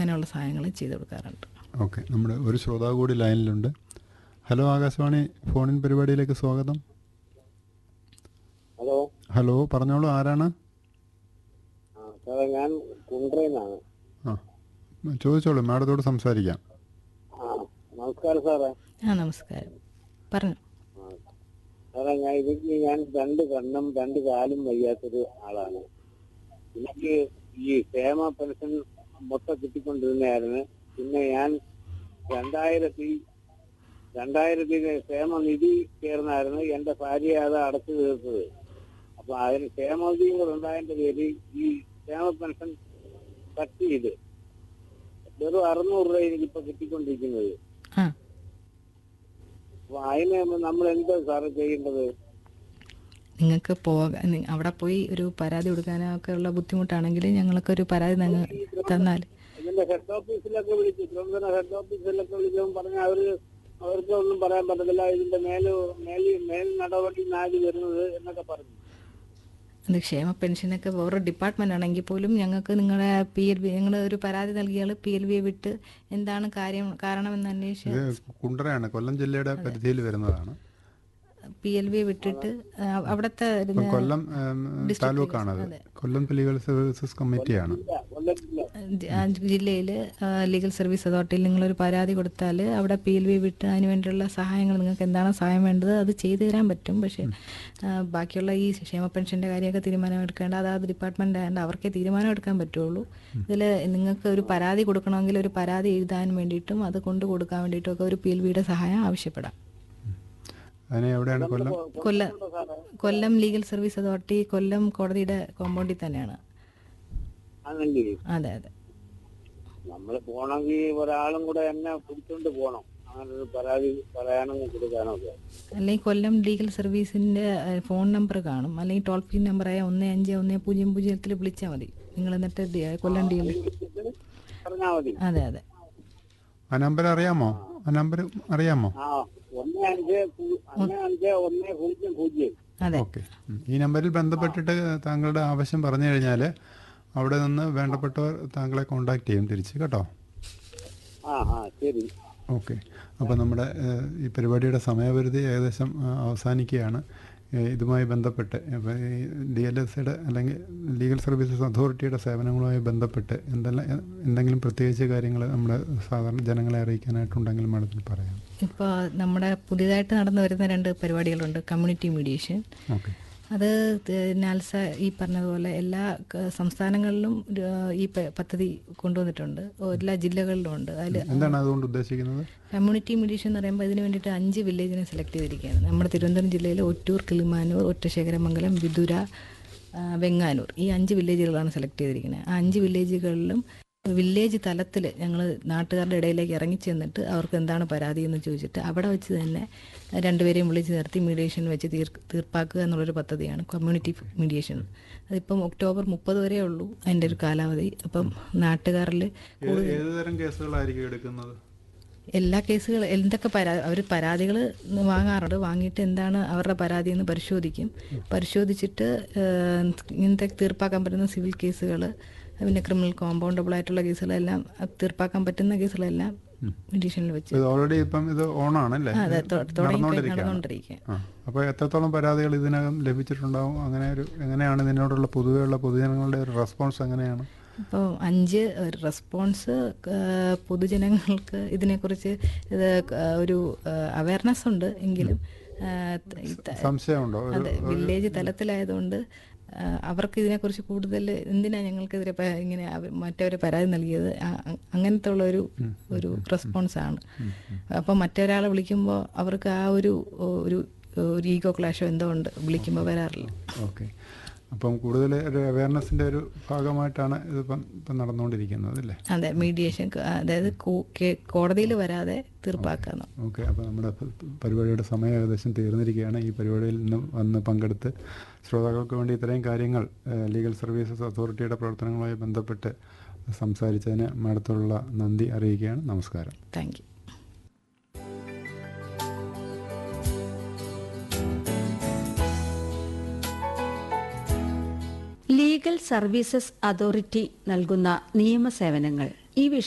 അങ്ങനെയുള്ള സഹായങ്ങൾ ചെയ്തു കൊടുക്കാറുണ്ട് ഓക്കെ നമ്മുടെ ഒരു ശ്രോതാവ് കൂടി ലൈനിലുണ്ട് ഹലോ ആകാശവാണി ഫോണിൻ പരിപാടിയിലേക്ക് സ്വാഗതം ഹലോ ഹലോ പറഞ്ഞോളൂ ആരാണ് ആ സാറേ ഞാൻ കുണ്ട്രയിന്നാണ് ആ ചോദിച്ചോളൂ മാഡത്തോട് സംസാരിക്കാം ആ നമസ്കാരം സാറേ ആ നമസ്കാരം പറഞ്ഞു ആ. സാറേ ഞാൻ എനിക്ക് ഞാൻ രണ്ട് കണ്ണും രണ്ട് കാലും വയ്യാത്തൊരു ആളാണ് എനിക്ക് ഈ ക്ഷേമ പെൻഷൻ മൊത്തം കിട്ടിക്കൊണ്ടിരുന്നതായിരുന്നു പിന്നെ ഞാൻ രണ്ടായിരത്തി രണ്ടായിരത്തി ക്ഷേമനിധി ചേർന്നായിരുന്നു എന്റെ ഭാര്യ അത് അടച്ചു തീർത്തത് അപ്പൊ അതിന് ക്ഷേമനിധിയും കൂടെ ഉണ്ടായതിന്റെ പേര് ഈ ക്ഷേമ പെൻഷൻ കട്ട് ചെയ്ത് വെറും അറുന്നൂറ് രൂപ എനിക്കിപ്പോ കിട്ടിക്കൊണ്ടിരിക്കുന്നത് ആ അപ്പൊ അതിന് നമ്മൾ എന്താ സാറ് ചെയ്യേണ്ടത് നിങ്ങൾക്ക് പോകാൻ നി- അവിടെ പോയി ഒരു പരാതി കൊടുക്കാനൊക്കെ ഉള്ള ബുദ്ധിമുട്ടാണെങ്കിൽ ഞങ്ങൾക്ക് ഒരു പരാതി നിങ്ങൾ തന്നാൽ ഇതിന്റെ ഹെഡ് ഓഫീസിലൊക്കെ വിളിച്ചു തിരുവനന്തപുരം ഹെഡ് ഓഫീസിലൊക്കെ വിളിച്ചപ്പോൾ പറഞ്ഞ അവര് അവർക്ക് ഒന്നും പറയാൻ പറ്റത്തില്ല ഇതിന്റെ മേല് മേൽ മേൽ നടപടി നാല് വരുന്നത് എന്നൊക്കെ പറഞ്ഞു അത് ക്ഷേമ പെൻഷനൊക്കെ വേറെ ഡിപ്പാർട്ട്മെന്റ് ആണെങ്കിൽ പോലും ഞങ്ങൾക്ക് നിങ്ങളുടെ പി എൽ ബി ഞങ്ങൾ ഒരു പരാതി നൽകിയാൽ പി എൽ ബിയെ വിട്ട് എന്താണ് കാര്യം കാരണമെന്ന് അന്വേഷിച്ച് ഇത് കുണ്ടറയാണ് കൊല്ലം ജില്ലയുടെ പരിധിയിൽ വരുന്നതാണ് പി എൽ ബിയെ വിട്ടിട്ട് ആ, അവിടുത്തെ ഒരു ഇപ്പം കൊല്ലം താലൂക്കാണത് കൊല്ലം ലീഗൽ സർവീസസ് കമ്മിറ്റിയാണ് ഇല്ല കൊല്ലത്തില്ല ജില്ലയിൽ ലീഗൽ സർവീസ് അതോറിറ്റിയിൽ നിങ്ങളൊരു പരാതി കൊടുത്താൽ അവിടെ പി എൽ ബി വിട്ട് അതിന് വേണ്ടിയുള്ള സഹായങ്ങൾ നിങ്ങൾക്ക് എന്താണ് സഹായം വേണ്ടത് അത് ചെയ്തു തരാൻ പറ്റും പക്ഷേ ആ, ബാക്കിയുള്ള ഈ ക്ഷേമ പെൻഷൻ്റെ കാര്യമൊക്കെ തീരുമാനമെടുക്കേണ്ട അതാത് ഡിപ്പാർട്ട്മെൻ്റ് ആയതുകൊണ്ട് അവർക്കേ തീരുമാനം എടുക്കാൻ പറ്റുള്ളൂ ഇതിൽ നിങ്ങൾക്ക് ഒരു പരാതി കൊടുക്കണമെങ്കിൽ ഒരു പരാതി എഴുതാൻ വേണ്ടിയിട്ടും അത് കൊണ്ടു കൊടുക്കാൻ വേണ്ടിയിട്ടും ഒക്കെ ഒരു പി എൽ ബിയുടെ സഹായം ആവശ്യപ്പെടാം അതിന് എവിടെയാണ് Kollam Kollam Kollam legal service authority Kollam കോടതിയുടെ കോമ്പൗണ്ടിൽ തന്നെയാണ് ആണെങ്കിൽ അതെ അതെ നമ്മൾ പോണെങ്കിൽ ഒരാളും കൂടെ എന്നെ പിടിച്ചോണ്ട് പോണം അങ്ങനെ ഒരു പരാതി പറയാനും കൊടുക്കാനും ഒക്കെ അല്ലെങ്കിൽ കൊല്ലം ലീഗൽ സർവീസിന്റെ ഏഹ്, ഫോൺ നമ്പർ കാണും അല്ലെങ്കിൽ ടോൾ ഫ്രീ നമ്പറായ ഒന്ന് അഞ്ച് ഒന്ന് പൂജ്യം പൂജ്യത്തിൽ വിളിച്ചാൽ മതി നിങ്ങൾ എന്നിട്ട് ഡി- കൊല്ലം ഡി വിളിച്ചിട്ട് പറഞ്ഞാൽ മതി അതെ അതെ ആ നമ്പർ അറിയാമോ ആ നമ്പർ അറിയാമോ ആ ഒന്ന് അഞ്ച് പൂ- ഒന്ന് അഞ്ച് ഒന്ന് പൂജ്യം പൂജ്യം അതെ ഓക്കെ ഈ നമ്പറിൽ ബന്ധപ്പെട്ടിട്ട് താങ്കളുടെ ആവശ്യം പറഞ്ഞു കഴിഞ്ഞാൽ അവിടെ നിന്ന് വേണ്ടപ്പെട്ടവർ താങ്കളെ കോണ്ടാക്ട് ചെയ്യും തിരിച്ച് കേട്ടോ ആ ആ ശരി ഓക്കെ അപ്പോൾ നമ്മുടെ ഏഹ്, ഈ പരിപാടിയുടെ സമയപരിധി ഏകദേശം ആ, അവസാനിക്കുകയാണ് ഏഹ്, ഇതുമായി ബന്ധപ്പെട്ട് ഇപ്പോൾ ഈ ഡി എൽ എസ് സിയുടെ അല്ലെങ്കിൽ ലീഗൽ സർവീസസ് അതോറിറ്റിയുടെ സേവനങ്ങളുമായി ബന്ധപ്പെട്ട് എന്തെല്ലാം എ- എന്തെങ്കിലും പ്രത്യേകിച്ച് കാര്യങ്ങൾ നമ്മുടെ സാധാരണ ജനങ്ങളെ അറിയിക്കാനായിട്ടുണ്ടെങ്കിൽ മാഡത്തിന് പറയാം ഇപ്പോൾ നമ്മുടെ പുതിയതായിട്ട് നടന്നു വരുന്ന രണ്ട് പരിപാടികളുണ്ട് കമ്മ്യൂണിറ്റി മീഡിയേഷൻ ഓക്കെ അത് ത- നാൽസ ഈ പറഞ്ഞതുപോലെ എല്ലാ ക- സംസ്ഥാനങ്ങളിലും ഒരു, ഈ പ- പദ്ധതി കൊണ്ടുവന്നിട്ടുണ്ട് എല്ലാ ജില്ലകളിലും ഉണ്ട് അതിൽ എന്താണ് അതുകൊണ്ട് ഉദ്ദേശിക്കുന്നത് കമ്മ്യൂണിറ്റി മീഡിയേഷൻ എന്ന് പറയുമ്പോൾ ഇതിന് വേണ്ടിയിട്ട് അഞ്ച് വില്ലേജിനെ സെലക്ട് ചെയ്തിരിക്കുകയാണ് നമ്മുടെ തിരുവനന്തപുരം ജില്ലയിൽ ഒറ്റൂർ കിളിമാനൂർ ഒറ്റശേഖരമംഗലം വിദുര ആ, വെങ്ങാനൂർ ഈ അഞ്ച് വില്ലേജുകളാണ് സെലക്ട് ചെയ്തിരിക്കുന്നത് ആ അഞ്ച് വില്ലേജുകളിലും വില്ലേജ് തലത്തിൽ ഞങ്ങൾ നാട്ടുകാരുടെ ഇടയിലേക്ക് ഇറങ്ങിച്ചെന്നിട്ട് അവർക്ക് എന്താണ് പരാതി എന്ന് ചോദിച്ചിട്ട് അവിടെ വെച്ച് തന്നെ രണ്ടുപേരെയും വിളിച്ച് നിർത്തി മീഡിയേഷൻ വെച്ച് തീർ തീർപ്പാക്കുക എന്നുള്ളൊരു പദ്ധതിയാണ് കമ്മ്യൂണിറ്റി മീഡിയേഷൻ അതിപ്പം ഒക്ടോബർ മുപ്പത് വരെ ഉള്ളൂ അതിൻ്റെ ഒരു കാലാവധി അപ്പം നാട്ടുകാരിൽ ഏത് തരം കേസുകളായിരിക്കും എടുക്കുന്നത് എല്ലാ കേസുകൾ എന്തൊക്കെ പരാ അവർ പരാതികൾ വാങ്ങാറുണ്ട് വാങ്ങിയിട്ട് എന്താണ് അവരുടെ പരാതി എന്ന് പരിശോധിക്കും പരിശോധിച്ചിട്ട് ഏഹ്, ഇങ്ങനത്തെ തീർപ്പാക്കാൻ പറ്റുന്ന സിവിൽ കേസുകൾ പിന്നെ ക്രിമിനൽ കോമ്പൗണ്ടബിൾ ആയിട്ടുള്ള കേസുകളെല്ലാം അത് തീർപ്പാക്കാൻ പറ്റുന്ന കേസുകളെല്ലാം മീഡിയേഷനിൽ വെച്ച് ഇത് ഓൾറെഡി ഇപ്പം ഇത് ഓണാണല്ലേ അതെ തൊ- തുടങ്ങി നടന്നുകൊണ്ടിരിക്കുകയാണ് നടന്നുകൊണ്ടിരിക്കുക ആ അപ്പോൾ എത്രത്തോളം പരാതികൾ ഇതിനകം ലഭിച്ചിട്ടുണ്ടാവും അങ്ങനെ ഒരു എങ്ങനെയാണ് ഇതിനോടുള്ള പൊതുവെയുള്ള പൊതുജനങ്ങളുടെ ഒരു റെസ്പോൺസ് എങ്ങനെയാണ് ഇപ്പോൾ അഞ്ച് ഒരു റെസ്പോൺസ് ഏഹ്, പൊതുജനങ്ങൾക്ക് ഇതിനെക്കുറിച്ച് ഇത് ഏഹ്, ഒരു അവയർനെസ് ഉണ്ട് എങ്കിലും ഏഹ്, ഈ ത- സംശയമുണ്ടോ ഒരു അതെ വില്ലേജ് തലത്തിലായതുകൊണ്ട് ആ, അവർക്ക് ഇതിനെക്കുറിച്ച് കൂടുതൽ എന്തിനാ ഞങ്ങൾക്കെതിരെ പ- ഇങ്ങനെ അവ- മറ്റവരെ പരാതി നൽകിയത് ആ- അ- അങ്ങനത്തെ ഉള്ള ഒരു ഒരു റെസ്പോൺസ് ആണ് അപ്പം മറ്റൊരാളെ വിളിക്കുമ്പോൾ അവർക്ക് ആ ഒരു ഒരു ഒരു ഈഗോ ക്ലാഷോ എന്തോ ഉണ്ട് വിളിക്കുമ്പോൾ വരാറില്ല ഓക്കെ അപ്പം കൂടുതൽ ഒരു അവയർനെസ്സിൻ്റെ ഒരു ഭാഗമായിട്ടാണ് ഇതിപ്പം ഇപ്പം നടന്നുകൊണ്ടിരിക്കുന്നത് അല്ലേ അതെ മീഡിയേഷൻ അതായത് കോടതിയിൽ വരാതെ തീർപ്പാക്കാന്ന് ഓക്കെ അപ്പോൾ നമ്മുടെ പ- പരിപാടിയുടെ സമയം ഏകദേശം തീർന്നിരിക്കുകയാണ് ഈ പരിപാടിയിൽ നിന്ന് വന്ന് പങ്കെടുത്ത് ശ്രോതാക്കൾക്ക് വേണ്ടി ഇത്രയും കാര്യങ്ങൾ ഏഹ്, ലീഗൽ സർവീസസ് അതോറിറ്റിയുടെ പ്രവർത്തനങ്ങളുമായി ബന്ധപ്പെട്ട് സംസാരിച്ചതിന് മാഡത്തോടുള്ള നന്ദി അറിയിക്കുകയാണ് നമസ്കാരം thank you legal services authority നൽകുന്ന നിയമസേവനങ്ങൾ ഈ വിഷയം